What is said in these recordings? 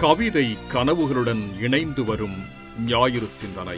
கவிதை கனவுகளுடன் இணைந்து வரும் ஞாயிறு சிந்தனை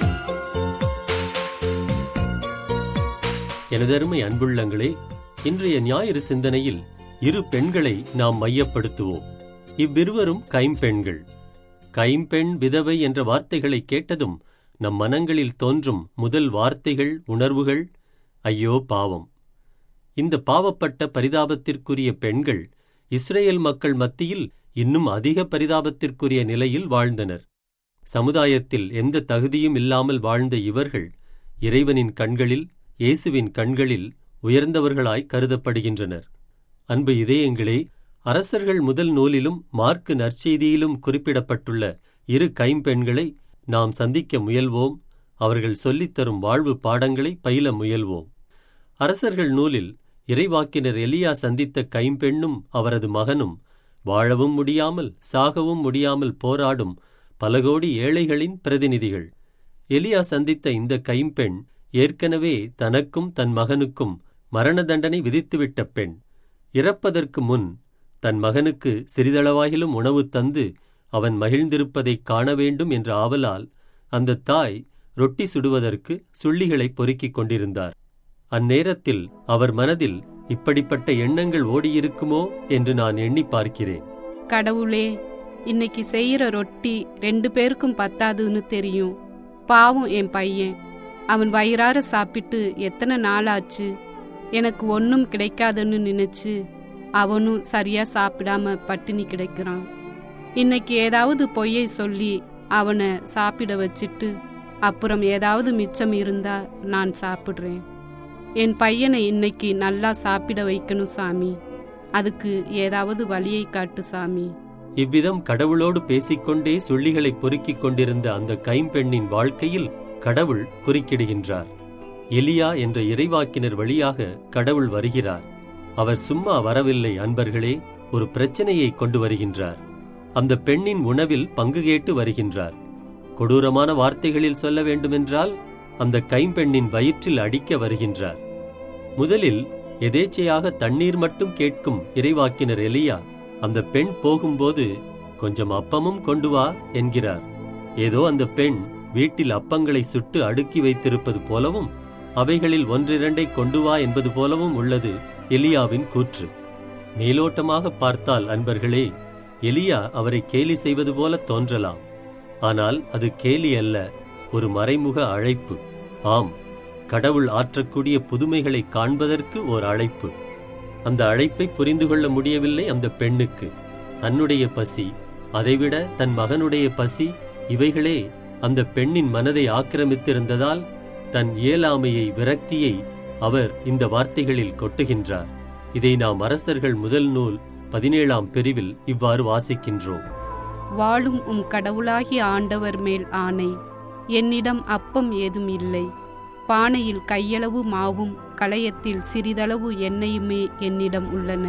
எனதருமை அன்புள்ளங்களே இன்றைய ஞாயிறு சிந்தனையில் இரு பெண்களை நாம் மையப்படுத்துவோம் இவ்விருவரும் கைம்பெண்கள் கைம்பெண் விதவை என்ற வார்த்தைகளை கேட்டதும் நம் மனங்களில் தோன்றும் முதல் வார்த்தைகள் உணர்வுகள் ஐயோ பாவம் இந்த பாவப்பட்ட பரிதாபத்திற்குரிய பெண்கள் இஸ்ரேல் மக்கள் மத்தியில் இன்னும் அதிக பரிதாபத்திற்குரிய நிலையில் வாழ்ந்தனர் சமுதாயத்தில் எந்த தகுதியும் இல்லாமல் வாழ்ந்த இவர்கள் இறைவனின் கண்களில் இயேசுவின் கண்களில் உயர்ந்தவர்களாய் கருதப்படுகின்றனர் அன்பு இதயங்களே அரசர்கள் முதல் நூலிலும் மார்க்கு நற்செய்தியிலும் குறிப்பிடப்பட்டுள்ள இரு கைம்பெண்களை நாம் சந்திக்க முயல்வோம் அவர்கள் சொல்லித்தரும் வாழ்வு பாடங்களை பயில முயல்வோம் அரசர்கள் நூலில் இறைவாக்கினர் எலியா சந்தித்த கைம்பெண்ணும் அவரது மகனும் வாழவும் முடியாமல் சாகவும் முடியாமல் போராடும் பல கோடி ஏழைகளின் பிரதிநிதிகள் எலியா சந்தித்த இந்த கைம்பெண் ஏற்கனவே தனக்கும் தன் மகனுக்கும் மரண தண்டனை விதித்துவிட்ட பெண் இறப்பதற்கு முன் தன் மகனுக்கு சிறிதளவாயிலும் உணவு தந்து அவன் மகிழ்ந்திருப்பதைக் காண வேண்டும் என்ற ஆவலால் அந்த தாய் ரொட்டி சுடுவதற்கு சுள்ளிகளை பொறுக்கிக் கொண்டிருந்தார் அந்நேரத்தில் அவர் மனதில் இப்படிப்பட்ட எண்ணங்கள் ஓடியிருக்குமோ என்று நான் எண்ணி பார்க்கிறேன் கடவுளே இன்னைக்கு செய்யற ரொட்டி ரெண்டு பேருக்கும் பத்தாதுன்னு தெரியும் பாவம் என் பையன் அவன் வயிறார சாப்பிட்டு எத்தனை நாளாச்சு எனக்கு ஒன்றும் கிடைக்காதுன்னு நினைச்சு அவனும் சரியா சாப்பிடாம பட்டினி கிடைக்கிறான் இன்னைக்கு ஏதாவது பொய்யை சொல்லி அவனை சாப்பிட வச்சிட்டு அப்புறம் ஏதாவது மிச்சம் இருந்தா நான் சாப்பிடுறேன் என் பையனை இன்னைக்கு நல்லா சாப்பிட வைக்கணும் சாமி அதுக்கு ஏதாவது வழியை காட்டு சாமி இவ்விதம் கடவுளோடு பேசிக்கொண்டே சுள்ளிகளை பொறுக்கிக் கொண்டிருந்த அந்த கைம்பெண்ணின் வாழ்க்கையில் கடவுள் குறுக்கிடுகின்றார் எலியா என்ற இறைவாக்கினர் வழியாக கடவுள் வருகிறார் அவர் சும்மா வரவில்லை அன்பர்களே ஒரு பிரச்சனையை கொண்டு வருகின்றார் அந்த பெண்ணின் உணவில் பங்கு கேட்டு வருகின்றார் கொடூரமான வார்த்தைகளில் சொல்ல வேண்டுமென்றால் அந்த கைம்பெண்ணின் வயிற்றில் அடிக்க வருகின்றார் முதலில் எதேச்சையாக தண்ணீர் மட்டும் கேட்கும் இறைவாக்கினர் எலியா அந்த பெண் போகும்போது கொஞ்சம் அப்பமும் கொண்டு வா என்கிறார் ஏதோ அந்த பெண் வீட்டில் அப்பங்களை சுட்டு அடுக்கி வைத்திருப்பது போலவும் அவைகளில் ஒன்றிரண்டை கொண்டு வா என்பது போலவும் உள்ளது எலியாவின் கூற்று மேலோட்டமாக பார்த்தால் அன்பர்களே எலியா அவரை கேலி செய்வது போல தோன்றலாம் ஆனால் அது கேலி அல்ல ஒரு மறைமுக அழைப்பு ஆம் கடவுள் ஆற்றக்கூடிய புதுமைகளை காண்பதற்கு ஓர் அழைப்பு அந்த அழைப்பை புரிந்து கொள்ள முடியவில்லை அந்த பெண்ணுக்கு தன்னுடைய பசி அதைவிட தன் மகனுடைய பசி இவைகளே அந்த பெண்ணின் மனதை ஆக்கிரமித்திருந்ததால் தன் இயலாமையை விரக்தியை அவர் இந்த வார்த்தைகளில் கொட்டுகின்றார் இதை நாம் அரசர்கள் முதல் நூல் பதினேழாம் பிரிவில் இவ்வாறு வாசிக்கின்றோம் வாழும் உம் கடவுளாகிய ஆண்டவர் மேல் ஆணை என்னிடம் அப்பம் ஏதும் இல்லை பானையில் கையளவு மாவும் களையத்தில் சிறிதளவு எண்ணெயுமே என்னிடம் உள்ளன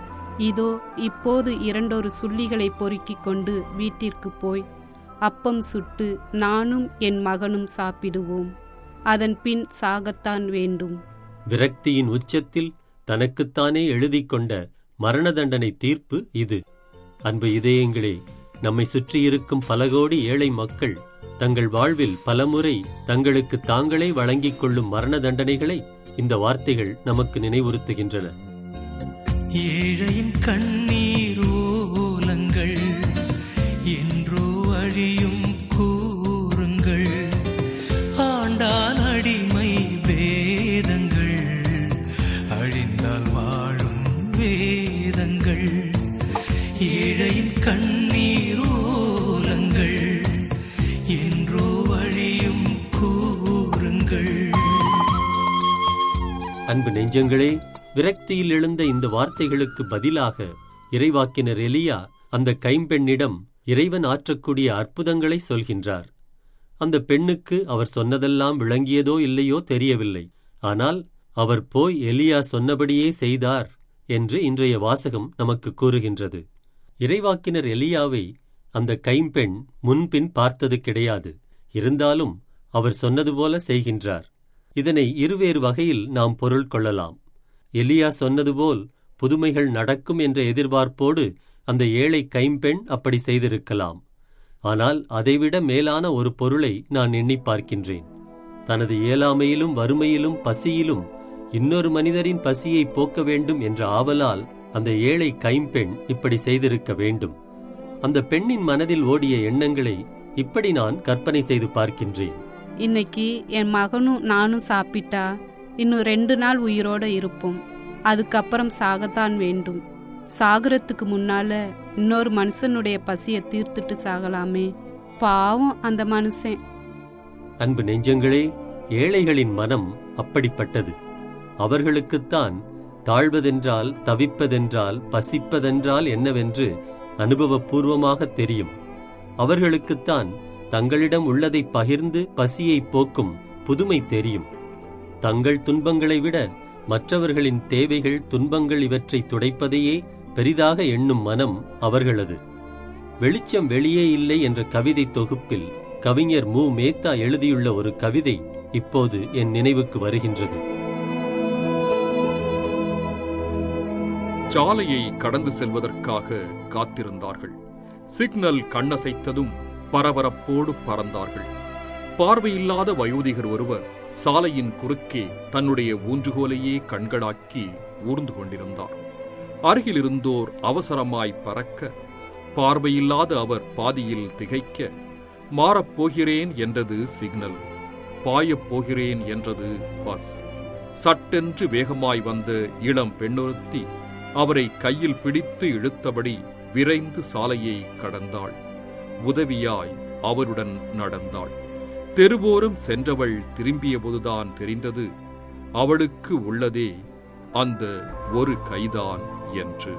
இதோ இப்போது இரண்டொரு சுள்ளிகளை பொறுக்கிக் கொண்டு வீட்டிற்கு போய் அப்பம் சுட்டு நானும் என் மகனும் சாப்பிடுவோம் அதன் பின் சாகத்தான் வேண்டும் விரக்தியின் உச்சத்தில் தனக்குத்தானே எழுதிக் கொண்ட மரண தண்டனை தீர்ப்பு இது அன்பு இதயங்களே நம்மை சுற்றியிருக்கும் பல கோடி ஏழை மக்கள் தங்கள் வாழ்வில் பலமுறை தங்களுக்கு தாங்களே வழங்கிக் கொள்ளும் மரண தண்டனைகளை இந்த வார்த்தைகள் நமக்கு நினைவுறுத்துகின்றன ஏழையின் கண்ணீர் ஓலங்கள் என்றோ அழியும் கூறுங்கள் ஆண்டால் அடிமை வேதங்கள் அழிந்தால் வாழும் வேதங்கள் ஏழையின் கண்ணீர் ஓலங்கள் என்றோ அழியும் கூறுங்கள் அன்பு நெஞ்சங்களே விரக்தியில் எழுந்த இந்த வார்த்தைகளுக்கு பதிலாக இறைவாக்கினர் எலியா அந்த கைம்பெண்ணிடம் இறைவன் ஆற்றக்கூடிய அற்புதங்களை சொல்கின்றார் அந்த பெண்ணுக்கு அவர் சொன்னதெல்லாம் விளங்கியதோ இல்லையோ தெரியவில்லை ஆனால் அவர் போய் எலியா சொன்னபடியே செய்தார் என்று இன்றைய வாசகம் நமக்கு கூறுகின்றது இறைவாக்கினர் எலியாவை அந்த கைம்பெண் முன்பின் பார்த்தது கிடையாது இருந்தாலும் அவர் சொன்னது போல செய்கின்றார் இதனை இருவேறு வகையில் நாம் பொருள் கொள்ளலாம் எலியா சொன்னது போல் புதுமைகள் நடக்கும் என்ற எதிர்பார்ப்போடு அந்த ஏழை கைம்பெண் அப்படி செய்திருக்கலாம் ஆனால் அதைவிட மேலான ஒரு பொருளை நான் எண்ணி பார்க்கின்றேன் தனது இயலாமையிலும் வறுமையிலும் பசியிலும் இன்னொரு மனிதரின் பசியை போக்க வேண்டும் என்ற ஆவலால் அந்த ஏழை கைம்பெண் இப்படி செய்திருக்க வேண்டும் அந்த பெண்ணின் மனதில் ஓடிய எண்ணங்களை இப்படி நான் கற்பனை செய்து பார்க்கின்றேன் இன்னைக்கு என் மகனும் நானும் சாப்பிட்டா இன்னும் ரெண்டு நாள் உயிரோட இருப்போம் அதுக்கப்புறம் சாகத்தான் வேண்டும் சாகரத்துக்கு முன்னால இன்னொரு மனுஷனுடைய பசியை தீர்த்துட்டு சாகலாமே பாவம் அந்த மனுஷன் அன்பு நெஞ்சங்களே ஏழைகளின் மனம் அப்படிப்பட்டது அவர்களுக்குத்தான் தாழ்வதென்றால் தவிப்பதென்றால் பசிப்பதென்றால் என்னவென்று அனுபவபூர்வமாக தெரியும் அவர்களுக்குத்தான் தங்களிடம் உள்ளதை பகிர்ந்து பசியை போக்கும் புதுமை தெரியும் தங்கள் துன்பங்களை விட மற்றவர்களின் தேவைகள் துன்பங்கள் இவற்றை துடைப்பதையே பெரிதாக எண்ணும் மனம் அவர்களது வெளிச்சம் வெளியே இல்லை என்ற கவிதை தொகுப்பில் கவிஞர் மு மேத்தா எழுதியுள்ள ஒரு கவிதை இப்போது என் நினைவுக்கு வருகின்றது சாலையை கடந்து செல்வதற்காக காத்திருந்தார்கள் சிக்னல் கண்ணசைத்ததும் பரபரப்போடு பறந்தார்கள் பார்வையில்லாத வயோதிகர் ஒருவர் சாலையின் குறுக்கே தன்னுடைய ஊன்றுகோலையே கண்களாக்கி ஊர்ந்து கொண்டிருந்தார் அருகிலிருந்தோர் அவசரமாய் பறக்க பார்வையில்லாத அவர் பாதியில் திகைக்க மாறப்போகிறேன் என்றது சிக்னல் பாயப் போகிறேன் என்றது பஸ் சட்டென்று வேகமாய் வந்த இளம் பெண்ணொருத்தி அவரை கையில் பிடித்து இழுத்தபடி விரைந்து சாலையை கடந்தாள் உதவியாய் அவருடன் நடந்தாள் தெருவோரம் சென்றவள் திரும்பியபோதுதான் தெரிந்தது அவளுக்கு உள்ளதே அந்த ஒரு கைதான் என்று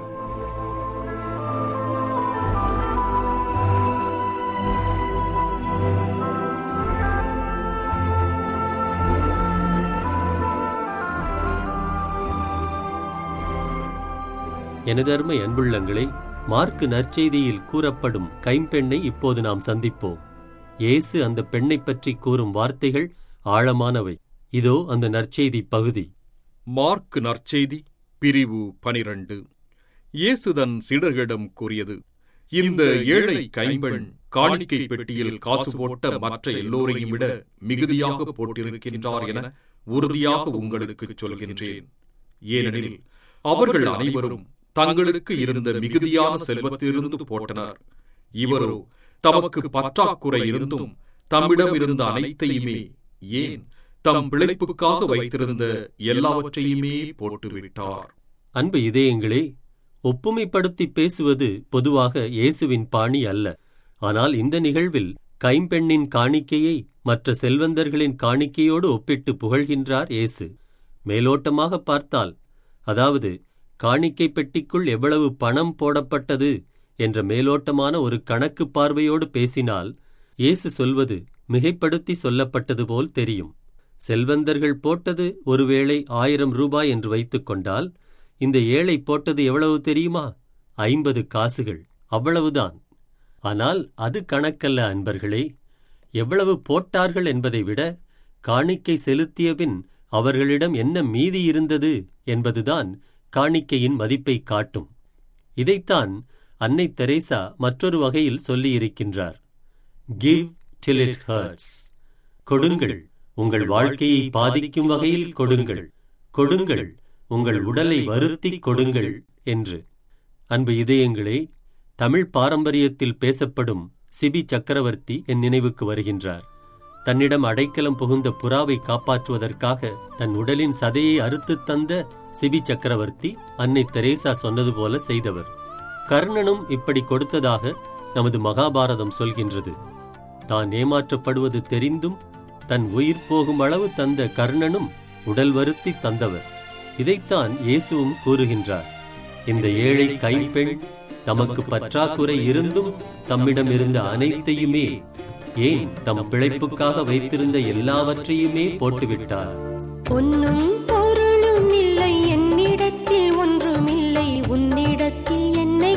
எனதருமை அன்புள்ளங்களே மார்க்கு நற்செய்தியில் கூறப்படும் கைம்பெண்ணை இப்போது நாம் சந்திப்போம் இயேசு அந்த பெண்ணைப் பற்றி கூறும் வார்த்தைகள் ஆழமானவை இதோ அந்த நற்செய்தி பகுதி மார்க் நற்செய்தி பிரிவு பனிரண்டு இயேசுதன் சீடர்களிடம் கூறியது இந்த ஏழை கைம்பெண் காணிக்கை பெட்டியில் காசு போட்ட மற்ற எல்லோரையும் விட மிகுதியாக போட்டிருக்கின்றார் என உறுதியாக உங்களுக்கு சொல்கின்றேன் ஏனெனில் அவர்கள் அனைவரும் தங்களுக்கு இருந்த மிகுதியான செல்வத்திலிருந்து போட்டனர் இவரோ தமக்கு பற்றாக்குறை இருந்தும் தம்மிடம் இருந்த அனைத்தையுமே ஏன் தம் பிழைப்புக்காக வைத்திருந்த எல்லாவற்றையுமே போட்டுவிட்டார் அன்பு இதயங்களே ஒப்புமைப்படுத்தி பேசுவது பொதுவாக இயேசுவின் பாணி அல்ல ஆனால் இந்த நிகழ்வில் கைம்பெண்ணின் காணிக்கையை மற்ற செல்வந்தர்களின் காணிக்கையோடு ஒப்பிட்டு புகழ்கின்றார் இயேசு மேலோட்டமாக பார்த்தால் அதாவது காணிக்கை பெட்டிக்குள் எவ்வளவு பணம் போடப்பட்டது என்ற மேலோட்டமான ஒரு கணக்கு பார்வையோடு பேசினால் இயேசு சொல்வது மிகைப்படுத்தி சொல்லப்பட்டது போல் தெரியும் செல்வந்தர்கள் போட்டது ஒருவேளை ஆயிரம் ரூபாய் என்று வைத்துக் கொண்டால் இந்த ஏழை போட்டது எவ்வளவு தெரியுமா ஐம்பது காசுகள் அவ்வளவுதான் ஆனால் அது கணக்கல்ல அன்பர்களே எவ்வளவு போட்டார்கள் என்பதை விட காணிக்கை செலுத்தியபின் அவர்களிடம் என்ன மீதி இருந்தது என்பதுதான் காணிக்கையின் மதிப்பை காட்டும் இதைத்தான் அன்னை தெரேசா மற்றொரு வகையில் சொல்லியிருக்கின்றார் கிவ் டில் இட் ஹர்ட்ஸ் கொடுங்கள் உங்கள் வாழ்க்கையை பாதிக்கும் வகையில் கொடுங்கள் கொடுங்கள் உங்கள் உடலை வருத்திக் கொடுங்கள் என்று அன்பு இதயங்களே தமிழ் பாரம்பரியத்தில் பேசப்படும் சிபி சக்கரவர்த்தி என் நினைவுக்கு வருகின்றார் தன்னிடம் அடைக்கலம் புகுந்த புறாவை காப்பாற்றுவதற்காக தன் உடலின் சதையை அறுத்துத் தந்த சிபி சக்கரவர்த்தி அன்னை தெரேசா சொன்னது போல செய்தவர் கர்ணனும் இப்படி கொடுத்ததாக நமது மகாபாரதம் சொல்கின்றது தான் ஏமாற்றப்படுவது தெரிந்தும் தன் உயிர் போகும் அளவு தந்த கர்ணனும் உடல் வருத்தி தந்தவர் இதைத்தான் இயேசுவும் கூறுகின்றார் இந்த ஏழை கைப்பெண் தமக்கு பற்றாக்குறை இருந்தும் தம்மிடம் இருந்த அனைத்தையுமே ஏன் தம் பிழைப்புக்காக வைத்திருந்த எல்லாவற்றையுமே போட்டுவிட்டார் பொன்னும் பொருளும் இல்லை என்னிடத்தில் ஒன்றுமில்லை உன்னிடத்தில் என்னை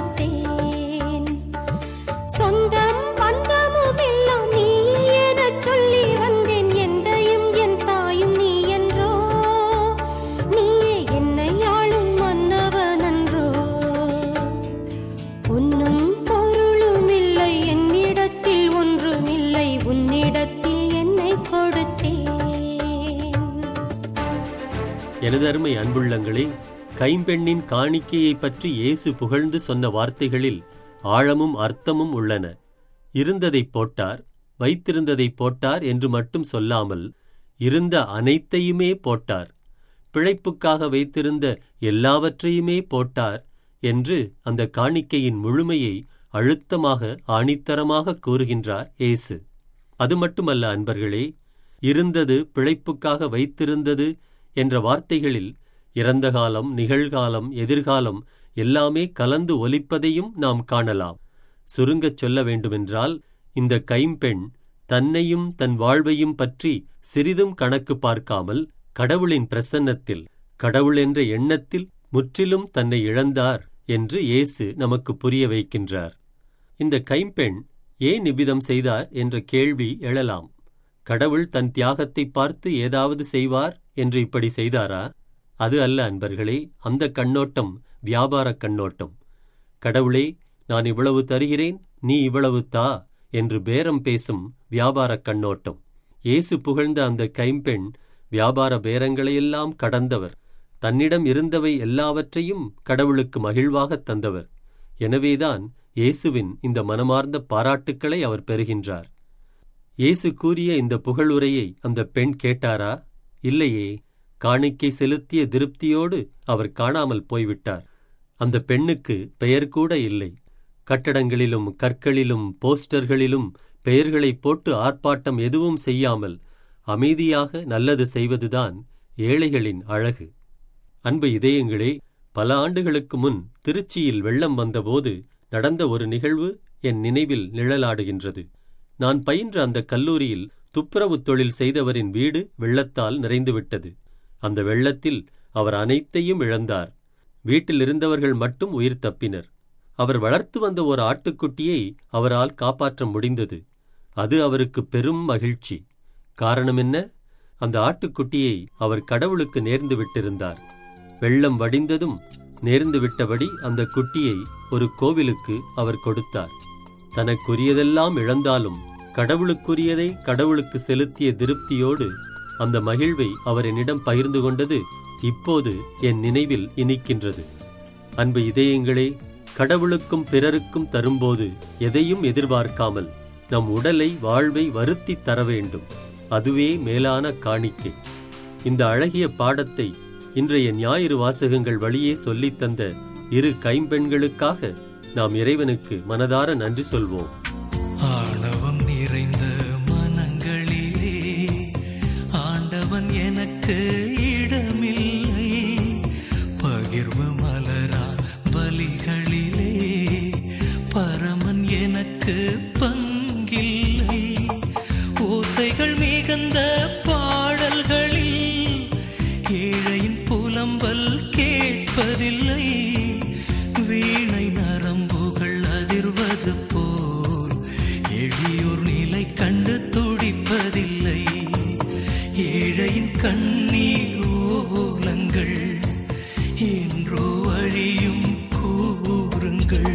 கொடுத்தேன் சொந்தம் பந்தமும் எல்லாம் நீ எனச் சொல்லி வந்தேன் எந்தையும் என் தாயும் நீ என்றோ நீயே என்னை ஆளும் மன்னவனன்றோ எனதருமை அன்புள்ளங்களே கைம்பெண்ணின் காணிக்கையை பற்றி இயேசு புகழ்ந்து சொன்ன வார்த்தைகளில் ஆழமும் அர்த்தமும் உள்ளன இருந்ததை போட்டார் வைத்திருந்ததை போட்டார் என்று மட்டும் சொல்லாமல் இருந்த அனைத்தையுமே போட்டார் பிழைப்புக்காக வைத்திருந்த எல்லாவற்றையுமே போட்டார் என்று அந்த காணிக்கையின் முழுமையை அழுத்தமாக ஆணித்தரமாக கூறுகின்றார் இயேசு அது மட்டுமல்ல அன்பர்களே இருந்தது பிழைப்புக்காக வைத்திருந்தது என்ற வார்த்தைகளில் இறந்த காலம் நிகழ்காலம் எதிர்காலம் எல்லாமே கலந்து ஒலிப்பதையும் நாம் காணலாம் சுருங்கச் சொல்ல வேண்டுமென்றால் இந்த கைம்பெண் தன்னையும் தன் வாழ்வையும் பற்றி சிறிதும் கணக்கு பார்க்காமல் கடவுளின் பிரசன்னத்தில் கடவுள் என்ற எண்ணத்தில் முற்றிலும் தன்னை இழந்தார் என்று இயேசு நமக்கு புரிய வைக்கின்றார் இந்த கைம்பெண் ஏன் இவ்விதம் செய்தார் என்ற கேள்வி எழலாம் கடவுள் தன் தியாகத்தை பார்த்து ஏதாவது செய்வார் என்று இப்படி செய்தாரா அது அல்ல அன்பர்களே அந்த கண்ணோட்டம் வியாபாரக் கண்ணோட்டம் கடவுளே நான் இவ்வளவு தருகிறேன் நீ இவ்வளவு தா என்று பேரம் பேசும் வியாபாரக் கண்ணோட்டம் இயேசு புகழ்ந்த அந்த கைம்பெண் வியாபார பேரங்களையெல்லாம் கடந்தவர் தன்னிடம் இருந்தவை எல்லாவற்றையும் கடவுளுக்கு மகிழ்வாகத் தந்தவர் எனவேதான் இயேசுவின் இந்த மனமார்ந்த பாராட்டுக்களை அவர் பெறுகின்றார் இயேசு கூறிய இந்த புகழுரையை அந்த பெண் கேட்டாரா இல்லையே காணிக்கை செலுத்திய திருப்தியோடு அவர் காணாமல் போய்விட்டார் அந்த பெண்ணுக்கு பெயர் கூட இல்லை கட்டடங்களிலும் கற்களிலும் போஸ்டர்களிலும் பெயர்களை போட்டு ஆர்ப்பாட்டம் எதுவும் செய்யாமல் அமைதியாக நல்லது செய்வதுதான் ஏழைகளின் அழகு அன்பு இதயங்களே பல ஆண்டுகளுக்கு முன் திருச்சியில் வெள்ளம் வந்தபோது நடந்த ஒரு நிகழ்வு என் நினைவில் நிழலாடுகின்றது நான் பயின்ற அந்த கல்லூரியில் துப்புரவுத் தொழில் செய்தவரின் வீடு வெள்ளத்தால் நிறைந்துவிட்டது அந்த வெள்ளத்தில் அவர் அனைத்தையும் இழந்தார் வீட்டில் இருந்தவர்கள் மட்டும் உயிர் தப்பினர் அவர் வளர்த்து வந்த ஒரு ஆட்டுக்குட்டியை அவரால் காப்பாற்ற முடிந்தது அது அவருக்கு பெரும் மகிழ்ச்சி காரணம் என்ன அந்த ஆட்டுக்குட்டியை அவர் கடவுளுக்கு நேர்ந்து விட்டிருந்தார் வெள்ளம் வடிந்ததும் நேர்ந்து விட்டபடி அந்த குட்டியை ஒரு கோவிலுக்கு அவர் கொடுத்தார் தனக்குரியதெல்லாம் இழந்தாலும் கடவுளுக்குரியதை கடவுளுக்கு செலுத்திய திருப்தியோடு அந்த மகிழ்வை அவர் என்னிடம் பகிர்ந்து கொண்டது இப்போது என் நினைவில் இனிக்கின்றது அன்பு இதயங்களே கடவுளுக்கும் பிறருக்கும் தரும்போது எதையும் எதிர்பார்க்காமல் நம் உடலை வாழ்வை வருத்தி தர வேண்டும் அதுவே மேலான காணிக்கை இந்த அழகிய பாடத்தை இன்றைய ஞாயிறு வாசகங்கள் வழியே சொல்லித் தந்த இரு கைம்பெண்களுக்காக நாம் இறைவனுக்கு மனதார நன்றி சொல்வோம் ஆணவம் நிறைந்த மனங்களிலே ஆண்டவன் எனக்கு இடமில்லை பகிர்வு மலரா பலிகளிலே பரமன் எனக்கு பங்கில்லை ஓசைகள் மிகுந்த பாடல்களில் ஏழையின் புலம்பல் கேட்பதில்லை வீணை நரம்புகள் அதிர்வது போல் எளியோர் நிலை கண்டு துடிப்பதில்லை ஏழையின் கண்ணீர் ஓலங்கள் என்றோ அழியும் கூறுங்கள்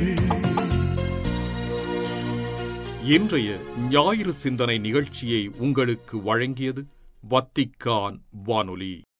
இன்றைய ஞாயிறு சிந்தனை நிகழ்ச்சியை உங்களுக்கு வழங்கியது வத்திக்கான் வானொலி